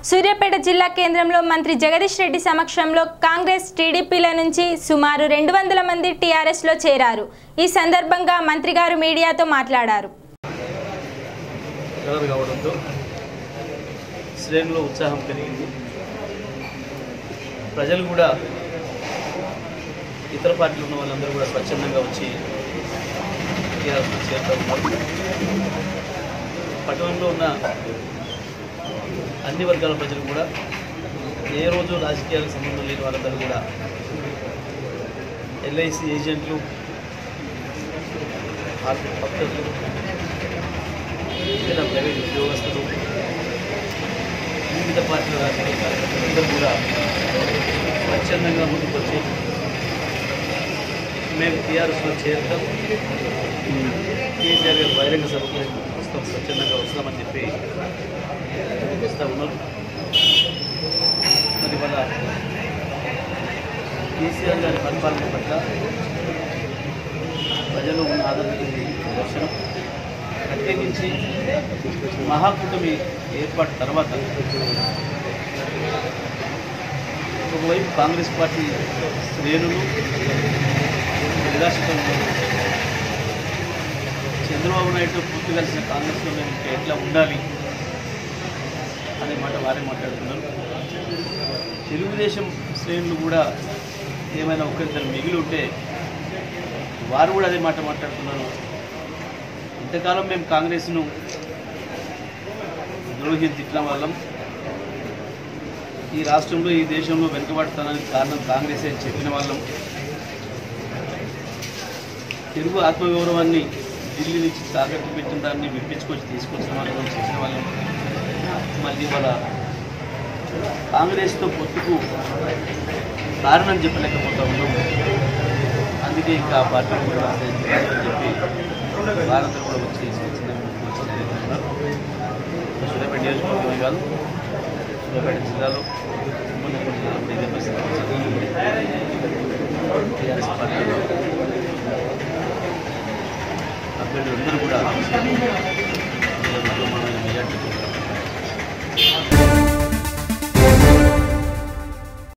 సూర్యాపేట జిల్లా కేంద్రంలో మంత్రి జగదీష్ రెడ్డి సమక్షంలో కాంగ్రెస్ టీడీపీల నుంచి సుమారు రెండు వందల మంది టీఆర్ఎస్లో చేరారు ఈ సందర్భంగా మంత్రి గారు మీడియాతో మాట్లాడారు కలర్ కావడంతో శ్రేణిలో ఉత్సాహం పెరిగింది ప్రజలు కూడా ఇతర పార్టీలు ఉన్న వాళ్ళందరూ కూడా స్వచ్ఛందంగా వచ్చి టీఆర్ఎస్లో చేరుతూ ఉన్నారు పట్టణంలో ఉన్న అన్ని వర్గాల ప్రజలు కూడా ఏ రోజు రాజకీయాలకు సంబంధం లేని వాళ్ళందరూ కూడా ఎల్ఐసి ఏజెంట్లు ఆర్థిక భక్తులు ఇతర ప్రైవేట్ ఉద్యోగస్తులు వివిధ పార్టీల రాజకీయ కార్యకర్తలు అందరూ కూడా స్వచ్ఛందంగా ముందుకు వచ్చి మేము టీఆర్ఎస్లో చేరుతాం కేసీఆర్ గారు బహిరంగ సభకు వస్తాం స్వచ్ఛందంగా వస్తామని చెప్పి వస్తూ ఉన్నారు మరి వాళ్ళ కేసీఆర్ గారి పరిపాలన పట్ల ప్రజలు ఉన్న ఆదరణకి దర్శనం ప్రత్యేకించి మహాకూటమి ఏర్పాటు తర్వాత ఒకవైపు కాంగ్రెస్ పార్టీ శ్రేణులు నిరాశతో ఉన్నారు చంద్రబాబు నాయుడు పూర్తి కలిసిన కాంగ్రెస్లో మేము ఇంకా ఎట్లా ఉండాలి అనే మాట వారే మాట్లాడుతున్నారు తెలుగుదేశం శ్రేణులు కూడా ఏమైనా ఒకరిద్దరు మిగిలి ఉంటే వారు కూడా అదే మాట మాట్లాడుతున్నారు ఇంతకాలం మేము కాంగ్రెస్ను ద్రోహి తిట్టడం వల్ల ఈ రాష్ట్రంలో ఈ దేశంలో వెనుకబడతానికి కారణం కాంగ్రెసే అని చెప్పిన వాళ్ళం తెలుగు ఆత్మగౌరవాన్ని ఢిల్లీ నుంచి తాకట్టు పెట్టిన దాన్ని విప్పించుకొచ్చి తీసుకొచ్చిన వాళ్ళం చెప్పిన వాళ్ళం మళ్ళీ వాళ్ళ కాంగ్రెస్తో పొత్తుకు కారణం చెప్పలేకపోతా ఉన్నాం అందుకే ఇంకా ఆ పార్టీ కూడా అని చెప్పి భారత కూడా వచ్చి ఉన్నారు సూర్యాపేట నియోజకవర్గమే కాదు సూర్యాపేట జిల్లాలో మొన్న కొన్ని ఇదే పరిస్థితి టీఆర్ఎస్ పార్టీ అభ్యర్థులందరూ కూడా మతోన్మానమైన మెజార్టీతో